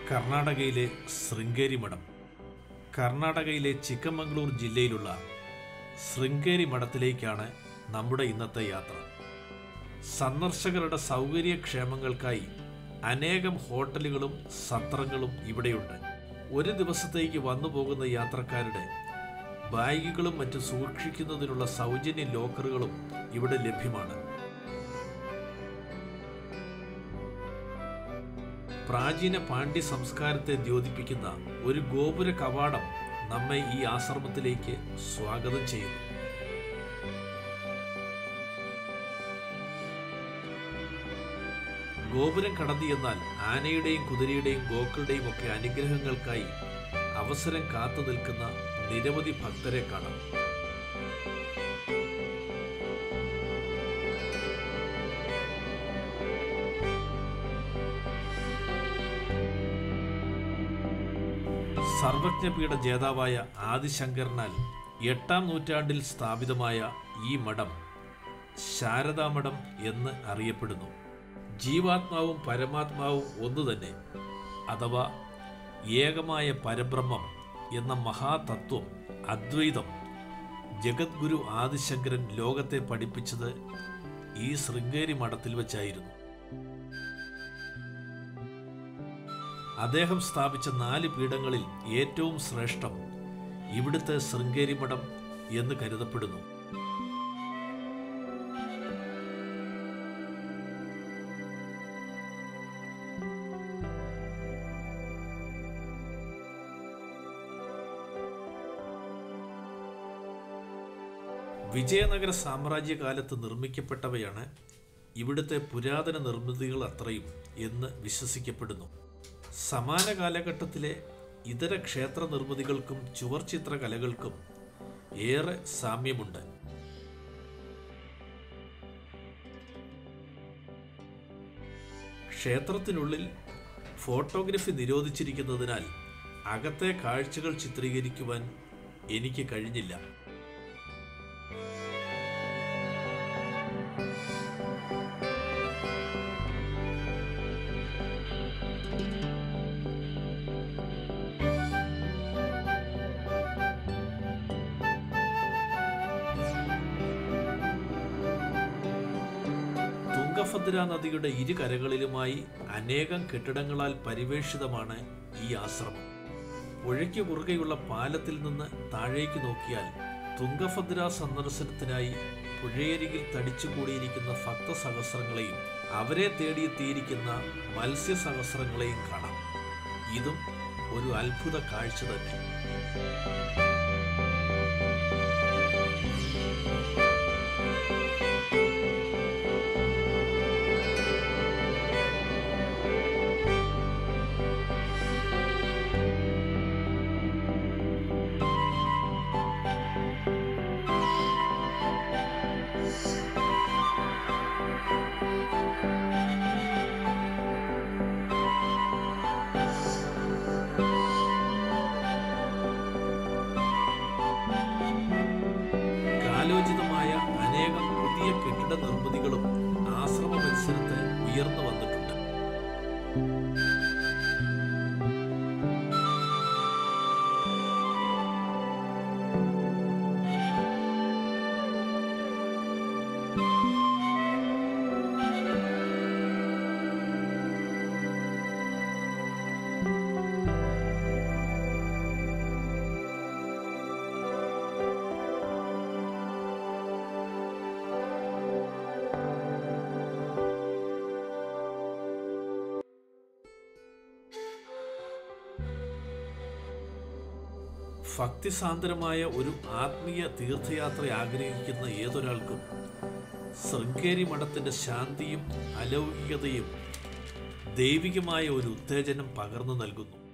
കർണാടകയിലെ ശൃംഗേരി മഠം കർണാടകയിലെ ചിക്കമംഗ്ലൂർ ജില്ലയിലുള്ള ശൃംഗേരി മഠത്തിലേക്കാണ് നമ്മുടെ ഇന്നത്തെ യാത്ര സന്ദർശകരുടെ സൗകര്യക്ഷേമങ്ങൾക്കായി അനേകം ഹോട്ടലുകളും സത്രങ്ങളും ഇവിടെയുണ്ട് ഒരു ദിവസത്തേക്ക് വന്നു പോകുന്ന യാത്രക്കാരുടെ ബാഗുകളും മറ്റും സൂക്ഷിക്കുന്നതിനുള്ള സൗജന്യ ലോക്കറുകളും ഇവിടെ ലഭ്യമാണ് പ്രാചീന പാണ്ഡ്യ സംസ്കാരത്തെ ദ്യോതിപ്പിക്കുന്ന ഒരു ഗോപുര കവാടം നമ്മെ ഈ ആശ്രമത്തിലേക്ക് സ്വാഗതം ചെയ്യുന്നു ഗോപുരം കടന്നു എന്നാൽ ആനയുടെയും കുതിരയുടെയും ഗോക്കളുടെയും ഒക്കെ അനുഗ്രഹങ്ങൾക്കായി അവസരം കാത്തു നിൽക്കുന്ന നിരവധി ഭക്തരെ കാണാം സർവജ്ഞപീഠ ജേതാവായ ആദിശങ്കരനാൽ എട്ടാം നൂറ്റാണ്ടിൽ സ്ഥാപിതമായ ഈ മഠം ശാരദാമഠം എന്ന് അറിയപ്പെടുന്നു ജീവാത്മാവും പരമാത്മാവും ഒന്നു തന്നെ അഥവാ ഏകമായ പരബ്രഹ്മം എന്ന മഹാതത്വം അദ്വൈതം ജഗദ്ഗുരു ആദിശങ്കരൻ ലോകത്തെ പഠിപ്പിച്ചത് ഈ ശൃംഗേരി മഠത്തിൽ വെച്ചായിരുന്നു അദ്ദേഹം സ്ഥാപിച്ച നാല് പീഠങ്ങളിൽ ഏറ്റവും ശ്രേഷ്ഠം ഇവിടുത്തെ ശൃംഗേരി മഠം എന്ന് കരുതപ്പെടുന്നു വിജയനഗര സാമ്രാജ്യകാലത്ത് നിർമ്മിക്കപ്പെട്ടവയാണ് ഇവിടുത്തെ പുരാതന നിർമ്മിതികൾ അത്രയും എന്ന് വിശ്വസിക്കപ്പെടുന്നു സമാന കാലഘട്ടത്തിലെ ഇതര ക്ഷേത്ര നിർമ്മിതികൾക്കും ചുവർ ചിത്രകലകൾക്കും ഏറെ സാമ്യമുണ്ട് ക്ഷേത്രത്തിനുള്ളിൽ ഫോട്ടോഗ്രഫി നിരോധിച്ചിരിക്കുന്നതിനാൽ അകത്തെ കാഴ്ചകൾ ചിത്രീകരിക്കുവാൻ എനിക്ക് കഴിഞ്ഞില്ല തുംഗഭദ്ര നദിയുടെ ഇരു കരകളിലുമായി അനേകം കെട്ടിടങ്ങളാൽ പരിവേഷിതമാണ് ഈ ആശ്രമം പുഴയ്ക്ക് കുറുകെയുള്ള പാലത്തിൽ നിന്ന് താഴേക്ക് നോക്കിയാൽ തുംഗഭദ്ര സന്ദർശനത്തിനായി പുഴയരികിൽ തടിച്ചുകൂടിയിരിക്കുന്ന ഭക്തസഹസ്രങ്ങളെയും അവരെ തേടിയെത്തിയിരിക്കുന്ന മത്സ്യസഹസ്രങ്ങളെയും കാണാം ഇതും ഒരു അത്ഭുത കാഴ്ച തന്നെ കാലോചിതമായ അനേകം പുതിയ കെട്ടിട നിർമ്മിതികളും ആശ്രമ പരിസരത്ത് ഉയർന്നു വന്നിട്ടുണ്ട് ഭക്തിസാന്ദ്രമായ ഒരു ആത്മീയ തീർത്ഥയാത്ര ആഗ്രഹിക്കുന്ന ഏതൊരാൾക്കും ശൃംഗേരി മഠത്തിന്റെ ശാന്തിയും അലൗകികതയും ദൈവികമായ ഒരു ഉത്തേജനം പകർന്നു നൽകുന്നു